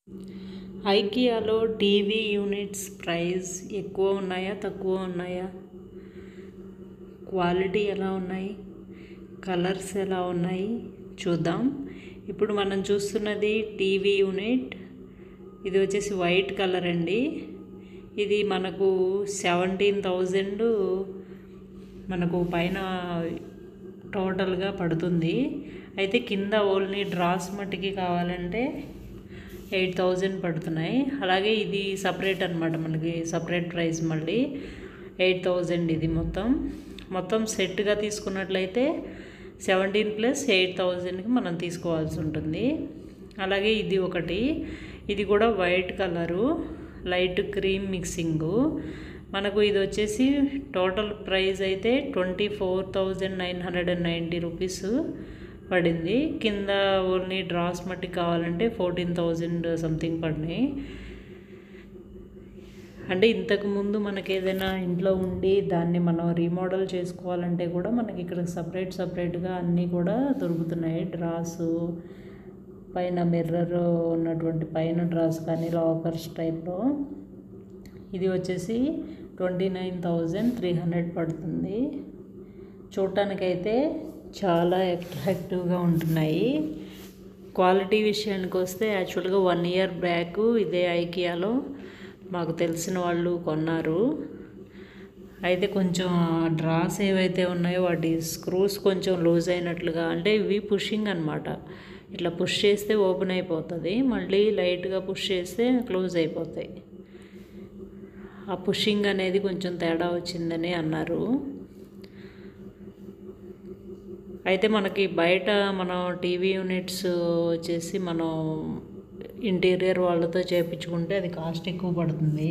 ఐకియాలో TV units price ఎక్కువ ఉన్నాయా తక్కువ ఉన్నాయా క్వాలిటీ ఎలా ఉన్నాయి కలర్స్ ఎలా ఉన్నాయి చూద్దాం ఇప్పుడు మనం చూస్తున్నది టీవీ యూనిట్ ఇది వచ్చేసి వైట్ కలర్ అండి ఇది మనకు సెవెంటీన్ థౌజండ్ మనకు పైన టోటల్గా పడుతుంది అయితే కింద ఓన్లీ డ్రాస్ మట్టికి కావాలంటే ఎయిట్ థౌజండ్ పడుతున్నాయి అలాగే ఇది సపరేట్ అనమాట మనకి సపరేట్ ప్రైస్ మళ్ళీ ఎయిట్ థౌజండ్ ఇది మొత్తం మొత్తం సెట్గా తీసుకున్నట్లయితే సెవెంటీన్ ప్లస్ ఎయిట్ థౌజండ్కి మనం తీసుకోవాల్సి ఉంటుంది అలాగే ఇది ఒకటి ఇది కూడా white colour light cream mixing మనకు ఇది వచ్చేసి టోటల్ ప్రైస్ అయితే twenty four thousand nine hundred and ninety rupees పడింది కింద ఓన్లీ డ్రాస్ మట్టి కావాలంటే ఫోర్టీన్ థౌజండ్ సంథింగ్ పడినాయి అంటే ఇంతకు ముందు మనకి ఏదైనా ఇంట్లో ఉండి దాన్ని మనం రీమోడల్ చేసుకోవాలంటే కూడా మనకి ఇక్కడ సపరేట్ సపరేట్గా అన్నీ కూడా దొరుకుతున్నాయి డ్రాసు పైన మిర్రర్ ఉన్నటువంటి పైన డ్రాస్ కానీ లాకర్స్ టైప్లో ఇది వచ్చేసి twenty nine thousand three hundred పడుతుంది చూడటానికైతే చాలా అట్రాక్టివ్గా ఉంటున్నాయి క్వాలిటీ విషయానికి వస్తే యాక్చువల్గా వన్ ఇయర్ బ్యాక్ ఇదే ఐకియాలో మాకు తెలిసిన వాళ్ళు కొన్నారు అయితే కొంచెం డ్రాస్ ఏవైతే ఉన్నాయో వాటి స్క్రూస్ కొంచెం లూజ్ అయినట్లుగా అంటే ఇవి పుషింగ్ అనమాట ఇట్లా పుష్ చేస్తే ఓపెన్ అయిపోతుంది మళ్ళీ లైట్గా పుష్ చేస్తే క్లోజ్ అయిపోతాయి ఆ పుషింగ్ అనేది కొంచెం తేడా వచ్చిందని అన్నారు అయితే మనకి బయట మనం టీవీ యూనిట్స్ వచ్చేసి మనం ఇంటీరియర్ వాళ్ళతో చేయించుకుంటే అది కాస్ట్ ఎక్కువ పడుతుంది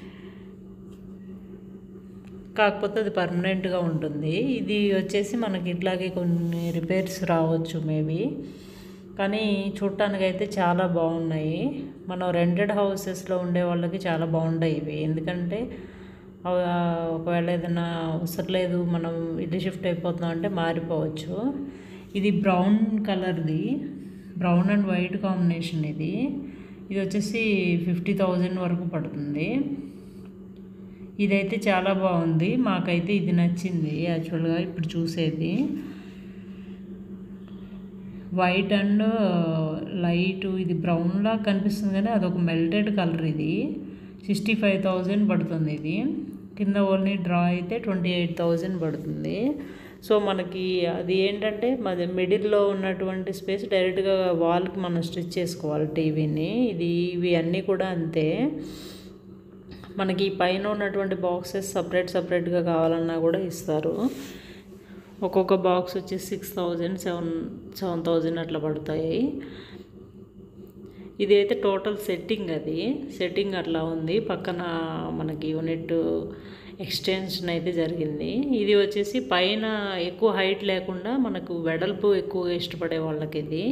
కాకపోతే అది పర్మనెంట్గా ఉంటుంది ఇది వచ్చేసి మనకి ఇట్లాగే కొన్ని రిపేర్స్ రావచ్చు మేబీ కానీ చూడటానికైతే చాలా బాగున్నాయి మనం రెంటెడ్ హౌసెస్లో ఉండే వాళ్ళకి చాలా బాగుంటాయి ఇవి ఎందుకంటే ఒకవేళ ఏదైనా అవసరం లేదు మనం ఇల్లు షిఫ్ట్ అయిపోతున్నాం అంటే మారిపోవచ్చు ఇది బ్రౌన్ కలర్ది బ్రౌన్ అండ్ వైట్ కాంబినేషన్ ఇది ఇది వచ్చేసి ఫిఫ్టీ థౌజండ్ వరకు పడుతుంది ఇదైతే చాలా బాగుంది మాకైతే ఇది నచ్చింది యాక్చువల్గా ఇప్పుడు చూసేది వైట్ అండ్ లైట్ ఇది బ్రౌన్లా కనిపిస్తుంది కానీ అదొక మెల్టెడ్ కలర్ ఇది సిక్స్టీ ఫైవ్ థౌజండ్ పడుతుంది ఇది కింద ఓన్లీ డ్రా అయితే ట్వంటీ ఎయిట్ థౌజండ్ పడుతుంది సో మనకి అది ఏంటంటే మాది మిడిల్లో ఉన్నటువంటి స్పేస్ డైరెక్ట్గా వాల్కి మనం స్టిచ్ చేసుకోవాలి టీవీని ఇది ఇవి అన్నీ కూడా అంతే మనకి పైన ఉన్నటువంటి బాక్సెస్ సపరేట్ సపరేట్గా కావాలన్నా కూడా ఇస్తారు ఒక్కొక్క బాక్స్ వచ్చి six thousand seven seven thousand అట్లా పడతాయి ఇది అయితే టోటల్ సెట్టింగ్ అది సెట్టింగ్ అట్లా ఉంది పక్కన మనకి యూనిట్ ఎక్స్టెన్షన్ అయితే జరిగింది ఇది వచ్చేసి పైన ఎక్కువ హైట్ లేకుండా మనకు వెడల్పు ఎక్కువగా ఇష్టపడే వాళ్ళకి ఇది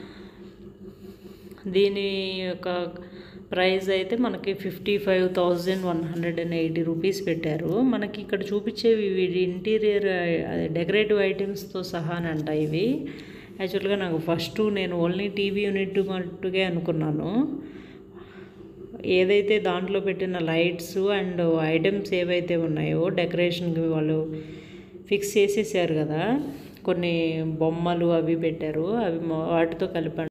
దీని యొక్క ప్రైస్ అయితే మనకి fifty five thousand one hundred and eighty rupees పెట్టారు మనకి ఇక్కడ చూపించేవి వీడి ఇంటీరియర్ డెకరేటివ్ ఐటమ్స్తో సహా అంట ఇవి యాక్చువల్గా నాకు ఫస్ట్ నేను ఓన్లీ టీవీ యూనిట్ మట్టుగా అనుకున్నాను ఏదైతే దాంట్లో పెట్టిన లైట్స్ అండ్ ఐటమ్స్ ఏవైతే ఉన్నాయో డెకరేషన్కి వాళ్ళు ఫిక్స్ చేసేసారు కదా కొన్ని బొమ్మలు అవి పెట్టారు అవి వాటితో కలిపి